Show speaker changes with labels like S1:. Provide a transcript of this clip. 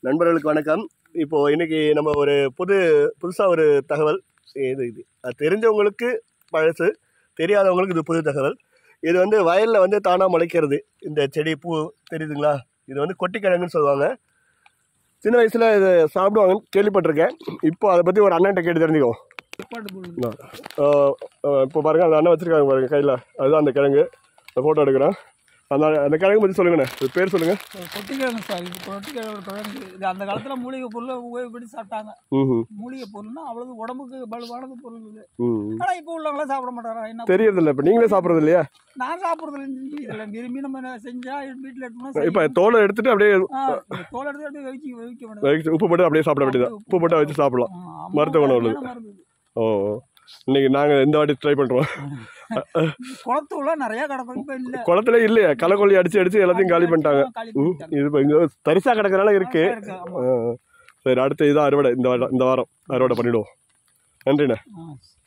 S1: நண்பர்களுக்கு வணக்கம் இப்போ இன்னைக்கு நம்ம ஒரு புது புதுசாக ஒரு தகவல் இது இது அது தெரிஞ்சவங்களுக்கு பழசு தெரியாதவங்களுக்கு இது புது தகவல் இது வந்து வயலில் வந்து தானாக முளைக்கிறது இந்த செடி பூ தெரியுதுங்களா இது வந்து கொட்டிக்கிழங்குன்னு சொல்லுவாங்க சின்ன வயசில் இது சாப்பிடுவாங்கன்னு கேள்விப்பட்டிருக்கேன் இப்போ அதை பற்றி ஒரு அண்ணன்ட்ட கேட்டு தெரிஞ்சுக்கோ இப்போ பாருங்கள் அந்த அண்ணன் வச்சுருக்காங்க பாருங்க கையில் அதுதான் அந்த கிழங்கு அந்த ஃபோட்டோ எடுக்கிறேன் அந்த அந்த கிழங்கு பற்றி சொல்லுங்கண்ணே இது பேர் சொல்லுங்கள்
S2: கொட்டிக்கிழங்கு சார் இது கொட்டிக்கிழங்கு கிழங்கு இது அந்த காலத்தில் மூலிகை பொருளை உபயோகப்படி சாப்பிட்டாங்க
S1: ம்
S2: மூலிகை பொருள்னா அவ்வளவு உடம்புக்கு பலுவானது பொருள் இது
S1: ம்
S2: ஆனால் இப்போ உள்ளவங்களாம் சாப்பிட மாட்டாரா என்ன
S1: தெரியறதில்ல இப்போ நீங்களே சாப்பிட்றது இல்லையா
S2: நான் சாப்பிட்றது இதில் விரும்பி நம்ம என்ன செஞ்சா வீட்டில் எடுத்தோம்னா
S1: இப்போ தோலை எடுத்துட்டு அப்படியே
S2: ஆ, இந்த தோல் எடுத்து அப்படியே வைக்க வைக்க வேண்டியது
S1: வச்சு உப்பு போட்டு அப்படியே சாப்பிட வேண்டியது உப்பு போட்டு வச்சு சாப்பிடலாம் மருத்துவ குணம் உள்ளது.
S2: மருந்து இது.
S1: ஓ ஓ. இன்னைக்கு நாங்கள் இந்த வாட்டி ட்ரை பண்ணுறோம்
S2: குளத்தூர்ல நிறைய கிடக்கும் இப்போ இல்லை
S1: குளத்துல இல்லையா களைக்கொல்லி அடிச்சு அடிச்சு எல்லாத்தையும் காலி பண்ணிட்டாங்க
S2: காலி
S1: ம்
S2: பண்ணிட்டாங்க.
S1: இது இப்போ இங்கே தரிசா கிடக்கிறனால இருக்கு
S2: இருக்கு, ஆமா.
S1: ஆ, ஆ. சரி அடுத்து இதான் அறுவடை இந்த வாரம் இந்த வாரம் அறுவடை பண்ணிடுவோம் நன்றிண்ணே
S2: ஆ.